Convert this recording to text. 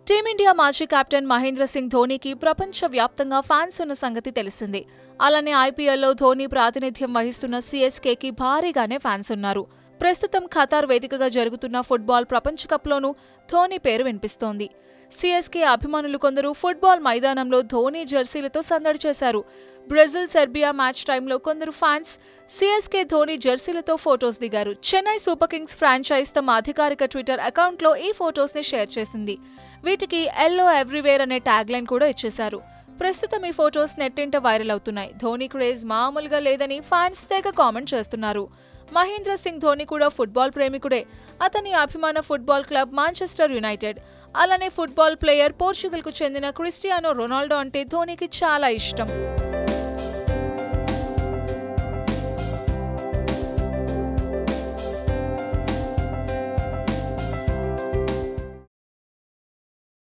team India మాజీ captain Mahindra Singh ధోనీకి ప్రపంచ వ్యాప్తంగా ఫ్యాన్స్ ఉన్న సంగతి తెలిసిందే అలానే ఐపీఎల్లో ధోనీ ప్రాతినిధ్యం వహిస్తున్న సిఎస్కేకి భారీగానే ఫ్యాన్స్ ఉన్నారు ప్రస్తుతం ఖతార్ వేదికగా జరుగుతున్న ఫుట్బాల్ ప్రపంచ కప్లోనూ ధోనీ పేరు వినిపిస్తోంది సిఎస్కే అభిమానులు కొందరు ఫుట్బాల్ మైదానంలో ధోనీ జెర్సీలతో సందడి చేశారు బ్రెజిల్ సెర్బియా మ్యాచ్ టైంలో కొందరు ఫ్యాన్స్ సిఎస్కే ధోనీ జెర్సీలతో ఫొటోస్ దిగారు చెన్నై సూపర్ కింగ్స్ ఫ్రాంచైజ్ తమ అధికారిక ట్విట్టర్ అకౌంట్లో ఈ ఫొటోస్ ని షేర్ చేసింది వీటికి ఎల్లో ఎవ్రీవేర్ అనే ట్యాగ్ లైన్ కూడా ఇచ్చేశారు ప్రస్తుతం ఈ ఫొటోస్ నెట్టింట వైరల్ అవుతున్నాయి ధోనీ క్రేజ్ మామూలుగా లేదని ఫ్యాన్స్ తెగ కామెంట్ చేస్తున్నారు మహేంద్ర సింగ్ ధోనీ కూడా ఫుట్బాల్ ప్రేమికుడే అతని అభిమాన ఫుట్బాల్ క్లబ్ మాంచెస్టర్ యునైటెడ్ అలానే ఫుట్బాల్ ప్లేయర్ పోర్చుగల్కు చెందిన క్రిస్టియానో రొనాల్డో అంటే ధోనీకి చాలా ఇష్టం